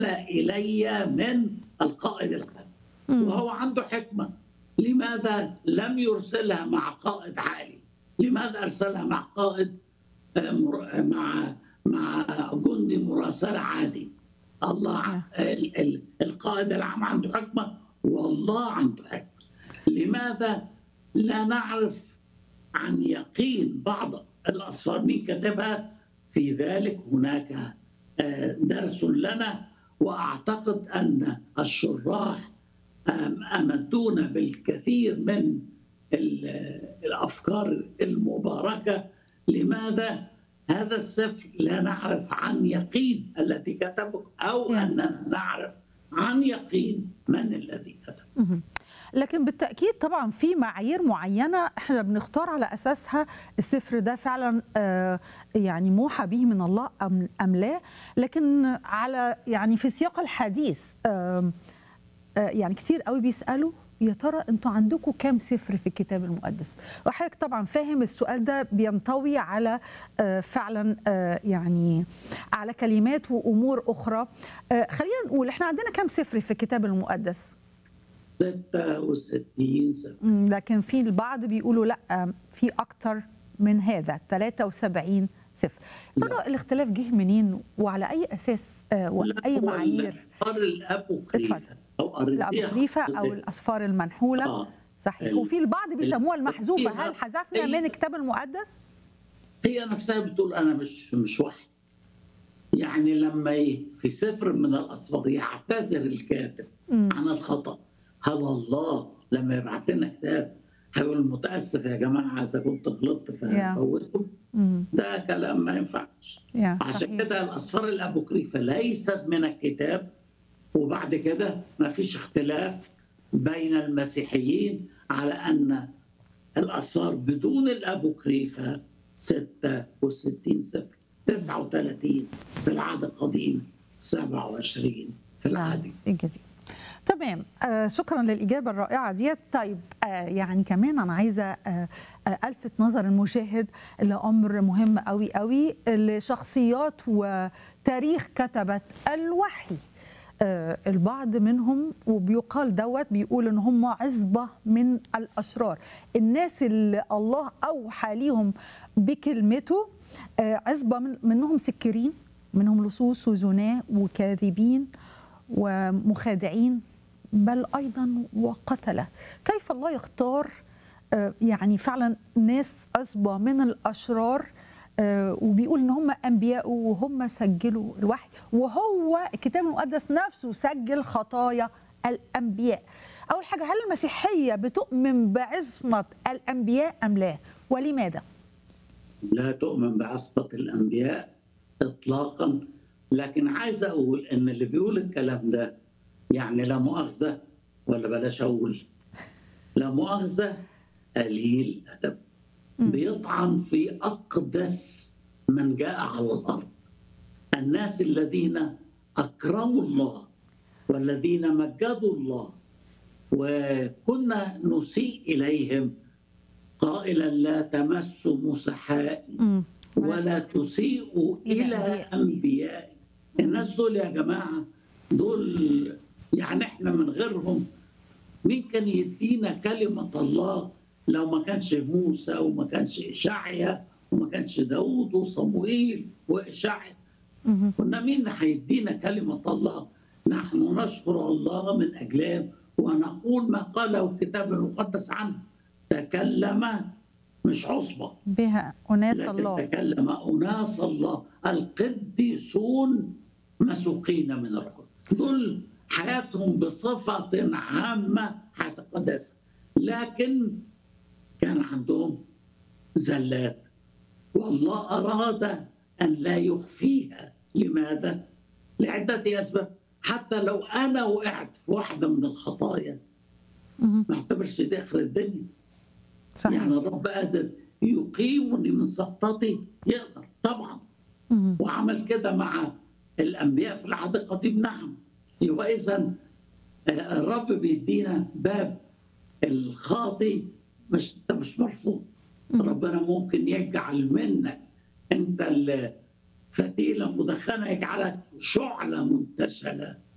الي من القائد العام وهو عنده حكمه لماذا لم يرسلها مع قائد عالي؟ لماذا ارسلها مع قائد آه، مر- آه، مع مع جندي مراسله عادي؟ الله ع- ال- ال- القائد العام عنده حكمه والله عنده حكمه. لماذا لا نعرف عن يقين بعض الاسفار مين كتبها؟ في ذلك هناك آه، درس لنا واعتقد ان الشراح آم، امدونا بالكثير من ال- الافكار المباركه لماذا هذا السفر لا نعرف عن يقين الذي كتبه او نعم. اننا نعرف عن يقين من الذي كتبه لكن بالتاكيد طبعا في معايير معينه احنا بنختار على اساسها السفر ده فعلا آه، يعني موحى به من الله ام ام لا لكن على يعني في سياق الحديث آم، آه، يعني كتير قوي بيسالوا يا ترى انتوا عندكم كام سفر في الكتاب المقدس وحضرتك طبعا فاهم السؤال ده بينطوي على آه، فعلا آه، يعني على كلمات وامور اخرى آه، خلينا نقول احنا عندنا كام سفر في الكتاب المقدس 66 سفر مم، لكن في البعض بيقولوا لا في اكتر من هذا 73 صفر ترى لا. الاختلاف جه منين وعلى اي اساس آه، لا، واي هو معايير الأسفار الأبوكريفة اتفضل. أو قريتيها الابوكريفه او حضرتك؟ الاسفار المنحوله آه. صحيح ال- وفي البعض بيسموها المحذوفه الأبوكريفة هل حذفنا هي- من الكتاب المقدس هي نفسها بتقول انا مش مش وحي يعني لما ي- في سفر من الاسفار يعتذر الكاتب مم. عن الخطا هل الله لما يبعت لنا كتاب هيقول متاسف يا جماعه اذا كنت غلطت يا. ففوتكم مم. ده كلام ما ينفعش يا عشان صحيح. كده الاسفار الابوكريفه ليست من الكتاب وبعد كده ما فيش اختلاف بين المسيحيين على ان الاسفار بدون الابوكريفه 66 سفر 39 في العهد القديم 27 في العهد نعم الجديد تمام آه شكرا للاجابه الرائعه ديت طيب آه يعني كمان انا عايزه آه آه الفت نظر المشاهد لامر مهم قوي قوي لشخصيات وتاريخ كتبت الوحي آه البعض منهم وبيقال دوت بيقول ان هم عصبه من الاشرار الناس اللي الله اوحى ليهم بكلمته آه عصبه من منهم سكرين منهم لصوص وزناة وكاذبين ومخادعين بل ايضا وقتله كيف الله يختار آه، يعني فعلا ناس عصبه من الاشرار آه، وبيقول ان هم انبياء وهم سجلوا الوحي وهو الكتاب المقدس نفسه سجل خطايا الانبياء اول حاجه هل المسيحيه بتؤمن بعصمه الانبياء ام لا ولماذا لا تؤمن بعصبة الأنبياء إطلاقا لكن عايز أقول إن اللي بيقول الكلام ده يعني لا مؤاخذة ولا بلاش أقول لا مؤاخذة قليل أدب بيطعن في أقدس من جاء على الأرض الناس الذين أكرموا الله والذين مجدوا الله وكنا نسيء إليهم قائلا لا تمسوا مسحائي مم. ولا تسيئوا إلى الى أنبياء. انبيائي الناس دول يا جماعه دول يعني احنا من غيرهم مين كان يدينا كلمه الله لو ما كانش موسى وما كانش اشعيا وما كانش داوود وصموئيل واشعيا مهم. كنا مين هيدينا كلمه الله نحن نشكر الله من اجلهم ونقول ما قاله الكتاب المقدس عنه تكلم مش عصبه بها اناس لكن الله تكلم أناس الله القديسون مسوقين من الرب دول حياتهم بصفة عامة حياة القداسة لكن كان عندهم زلات والله أراد أن لا يخفيها لماذا؟ لعدة أسباب حتى لو أنا وقعت في واحدة من الخطايا مهم. ما اعتبرش دي آخر الدنيا صحيح يعني الرب قادر يقيمني من سقطتي يقدر طبعا مهم. وعمل كده مع الانبياء في العهد القديم نعم يبقى اذا الرب بيدينا باب الخاطي مش انت مش مرفوض ربنا ممكن يجعل منك انت اللي فتيلة مدخنة يجعلك شعلة منتشلة